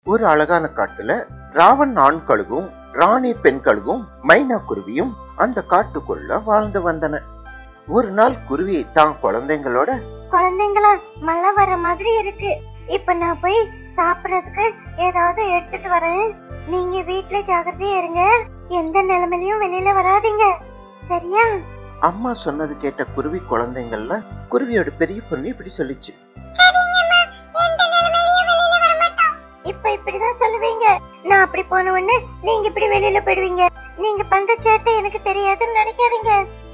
ஒரு அழகான காட்டுல ராவன் ஆண் கழுகும் ராணி பெண் கழுகும் மைனா குருவியும் அந்த காட்டுக்குள்ள வாழ்ந்து வந்தன ஒரு நாள் குருவி தான் குழந்தைங்களோட குழந்தைங்களா மழை வர மாதிரி இருக்கு இப்ப நான் போய் சாப்பிடறதுக்கு ஏதாவது எடுத்துட்டு வரேன் நீங்க வீட்ல ஜாகிரதையா இருங்க எந்த நிலைமையிலயும் வெளியில வராதீங்க சரியா அம்மா சொன்னது கேட்ட குருவி குழந்தைங்கள்ல குருவியோட பெரிய பொண்ணு இப்படி சொல்லிச்சு இப்ப இப்படிதான் சொல்லுவீங்க நான் அப்படி போன உடனே நீங்க இப்படி வெளியில போயிடுவீங்க நீங்க பண்ற சேட்டை எனக்கு தெரியாதுன்னு நினைக்காதீங்க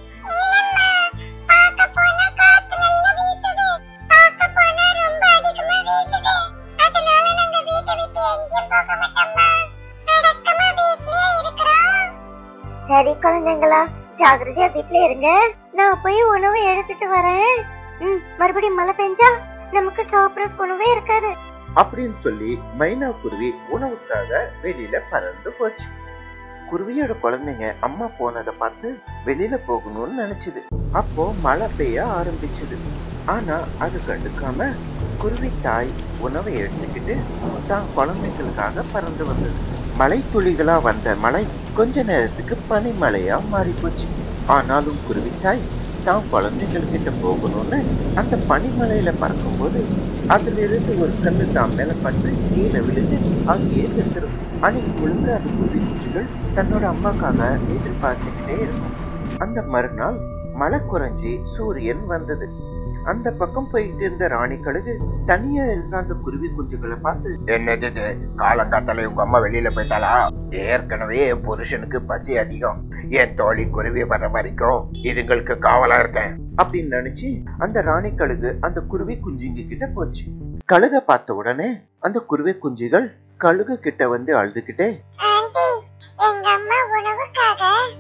சரி குழந்தைங்களா ஜாகிரதையா வீட்ல இருங்க நான் போய் உணவு எடுத்துட்டு வரேன் ம் மறுபடியும் மழை பெஞ்சா நமக்கு சாப்பிடறதுக்கு உணவே இருக்காது அப்படின்னு சொல்லி மைனா குருவி உணவுக்காக வெளியில பறந்து போச்சு குருவியோட குழந்தைங்க அம்மா போனதை பார்த்து வெளியில போகணும்னு நினைச்சது அப்போ மழை பெய்ய ஆரம்பிச்சது ஆனா அது கண்டுக்காம குருவி தாய் உணவை எடுத்துக்கிட்டு தான் குழந்தைங்களுக்காக பறந்து வந்தது மழை துளிகளா வந்த மழை கொஞ்ச நேரத்துக்கு பனிமழையா மாறி போச்சு ஆனாலும் குருவி தாய் தான் குழந்தைகள் கிட்ட போகணும்னு அந்த பனிமலையில பறக்கும்போது அதுல இருந்து ஒரு கல்லு தான் மேல பட்டு கீழே விழுந்து அங்கேயே செத்துரும் அன்னைக்கு முழுக்க அந்த குருவி குஞ்சுகள் தன்னோட அம்மாக்காக எதிர்பார்த்துக்கிட்டே இருக்கும் அந்த மறுநாள் மழை குறைஞ்சி சூரியன் வந்தது அந்த பக்கம் போயிட்டு இருந்த ராணி கழுகு தனியா இருந்த அந்த குருவி குஞ்சுகளை பார்த்து என்னது இது காலங்காத்தால உங்க அம்மா வெளியில போயிட்டாளா ஏற்கனவே என் புருஷனுக்கு பசி அதிகம் என் தோழி குருவி வர வரைக்கும் இதுங்களுக்கு காவலா இருக்கேன் அப்படின்னு நினைச்சு அந்த ராணி கழுகு அந்த குருவி குஞ்சுங்க கிட்ட போச்சு கழுக பார்த்த உடனே அந்த குருவி குஞ்சுகள் கழுகு கிட்ட வந்து அழுதுகிட்டே ஆண்டி எங்க அம்மா உணவுக்காக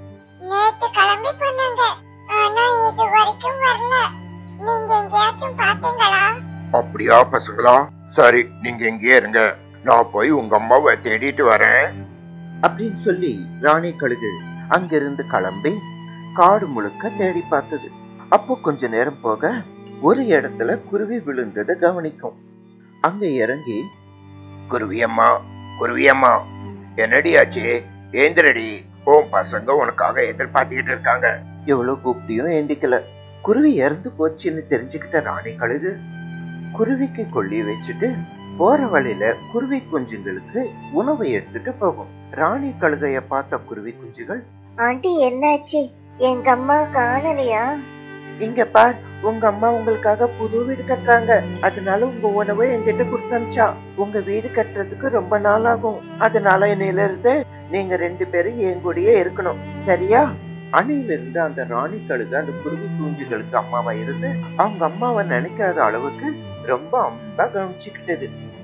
நேத்து கிளம்பி போனாங்க ஆனா இது வரைக்கும் வரல நீங்க எங்கேயாச்சும் பாத்தீங்களா அப்படியா பசங்களா சரி நீங்க எங்கேயே இருங்க நான் போய் உங்க அம்மாவை தேடிட்டு வரேன் அப்படின்னு சொல்லி ராணி கழுகு அங்கிருந்து கிளம்பி காடு முழுக்க தேடி பார்த்தது அப்போ கொஞ்ச நேரம் போக ஒரு இடத்துல குருவி விழுந்ததை கவனிக்கும் அங்க இறங்கி குருவியம்மா குருவியம்மா என்னடி ஆச்சு ஏந்திரடி உன் பசங்க உனக்காக எதிர்பார்த்துக்கிட்டு இருக்காங்க எவ்வளவு கூப்பிட்டியும் ஏந்திக்கல குருவி இறந்து போச்சுன்னு தெரிஞ்சுக்கிட்ட ராணி கழுகு குருவிக்கு கொல்லி வச்சுட்டு போற வழியில குருவி குஞ்சுங்களுக்கு உணவை எடுத்துட்டு போகும் ராணி கழுகைய பார்த்த குருவி குஞ்சுகள் ஆண்டி என்னாச்சு எங்க அம்மா காணலையா இங்க பார் உங்க அம்மா உங்களுக்காக புது வீடு கட்டுறாங்க அதனால உங்க உணவை என்கிட்ட கொடுத்தனுச்சா உங்க வீடு கட்டுறதுக்கு ரொம்ப நாள் ஆகும் அதனால இன்னையில இருந்து நீங்க ரெண்டு பேரும் என் கூடயே இருக்கணும் சரியா அணையில இருந்து அந்த ராணி கழுகு அந்த குருவி குஞ்சுகளுக்கு அம்மாவா இருந்து அவங்க அம்மாவை நினைக்காத அளவுக்கு ரொம்ப அன்பா கவனிச்சுக்கிட்டது